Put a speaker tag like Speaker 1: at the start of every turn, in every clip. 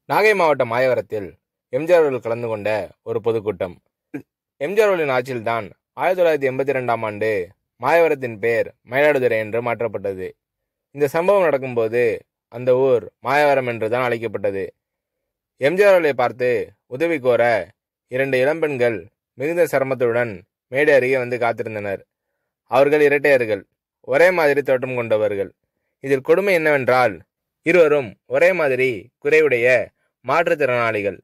Speaker 1: நாகை மாவட்டம் மாயவரத்தில் எம்ஜிஆர் அவர்கள் கலந்து கொண்ட ஒரு பொதுக்கூட்டம் எம்ஜிஆர் அவர்களின் ஆட்சியில்தான் ஆயிரத்தி தொள்ளாயிரத்தி எண்பத்தி ரெண்டாம் ஆண்டு மாயவரத்தின் பெயர் மயிலாடுதுறை என்று மாற்றப்பட்டது இந்த சம்பவம் நடக்கும்போது அந்த ஊர் மாயவரம் என்று தான் அழைக்கப்பட்டது எம்ஜிஆர் அவர்களை பார்த்து உதவி கோர இரண்டு இளம்பெண்கள் மிகுந்த சிரமத்துடன் மேடை அருகே வந்து காத்திருந்தனர் அவர்கள் இரட்டையர்கள் ஒரே மாதிரி தோற்றம் கொண்டவர்கள் இதில் கொடுமை என்னவென்றால் இருவரும் ஒரே மாதிரி குறைவுடைய மாற்றுத்திறனாளிகள்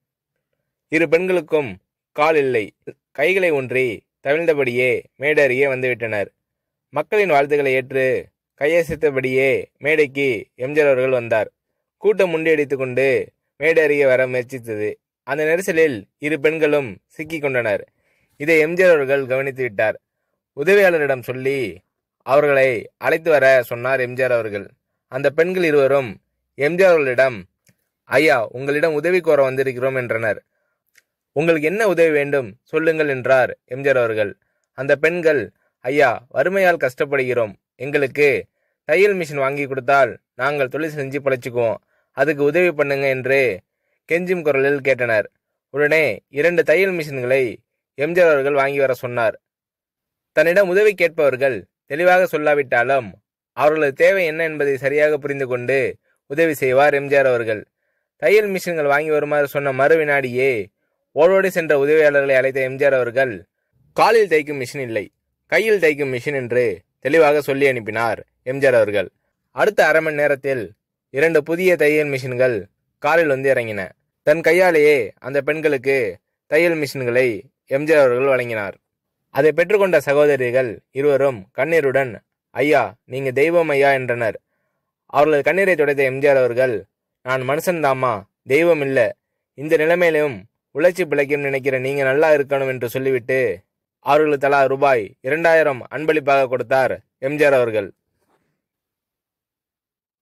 Speaker 1: இரு பெண்களுக்கும் கால் இல்லை கைகளை ஊன்றி தவிழ்ந்தபடியே மேடை அருகே வந்துவிட்டனர் மக்களின் வாழ்த்துக்களை ஏற்று கையசைத்தபடியே மேடைக்கு எம்ஜிஆர் அவர்கள் வந்தார் கூட்டம் முண்டியடித்துக் கொண்டு மேடை அருகே வர முயற்சித்தது அந்த நெரிசலில் இரு பெண்களும் சிக்கிக் கொண்டனர் இதை எம்ஜிஆர் அவர்கள் கவனித்து விட்டார் உதவியாளரிடம் சொல்லி அவர்களை அழைத்து வர சொன்னார் எம்ஜிஆர் அவர்கள் அந்த பெண்கள் இருவரும் எம்ஜிஆர் அவர்களிடம் ஐயா உங்களிடம் உதவி கோர வந்திருக்கிறோம் என்றனர் உங்களுக்கு என்ன உதவி வேண்டும் சொல்லுங்கள் என்றார் எம்ஜிஆர் அவர்கள் அந்த பெண்கள் ஐயா வறுமையால் கஷ்டப்படுகிறோம் எங்களுக்கு தையல் மிஷின் வாங்கி கொடுத்தால் நாங்கள் தொழில் செஞ்சு பழைச்சிக்குவோம் அதுக்கு உதவி பண்ணுங்க என்று கெஞ்சும் குரலில் கேட்டனர் உடனே இரண்டு தையல் மிஷின்களை எம்ஜிஆர் அவர்கள் வாங்கி வர சொன்னார் தன்னிடம் உதவி கேட்பவர்கள் தெளிவாக சொல்லாவிட்டாலும் அவர்களது தேவை என்ன என்பதை சரியாக புரிந்து கொண்டு உதவி செய்வார் எம்ஜிஆர் அவர்கள் தையல் மிஷின்கள் வாங்கி வருமாறு சொன்ன மறு வினாடியே ஓடோடி சென்ற உதவியாளர்களை அழைத்த எம்ஜிஆர் அவர்கள் காலில் தைக்கும் மிஷின் இல்லை கையில் தைக்கும் மிஷின் என்று தெளிவாக சொல்லி அனுப்பினார் எம்ஜிஆர் அவர்கள் அடுத்த அரை மணி நேரத்தில் இரண்டு புதிய தையல் மிஷின்கள் காலில் வந்து இறங்கின தன் கையாலேயே அந்த பெண்களுக்கு தையல் மிஷின்களை எம்ஜிஆர் அவர்கள் வழங்கினார் அதை பெற்றுக்கொண்ட சகோதரிகள் இருவரும் கண்ணீருடன் ஐயா நீங்க தெய்வம் ஐயா என்றனர் அவர்களது கண்ணீரை துடைத்த எம்ஜிஆர் அவர்கள் நான் மனுஷன்தாம்மா தெய்வம் இல்ல இந்த நிலைமையிலும் உழைச்சி பிழைக்கும் நினைக்கிற நீங்க நல்லா இருக்கணும் என்று சொல்லிவிட்டு அவர்களுக்கு தலா ரூபாய் இரண்டாயிரம் அன்பளிப்பாக கொடுத்தார் எம்ஜிஆர் அவர்கள்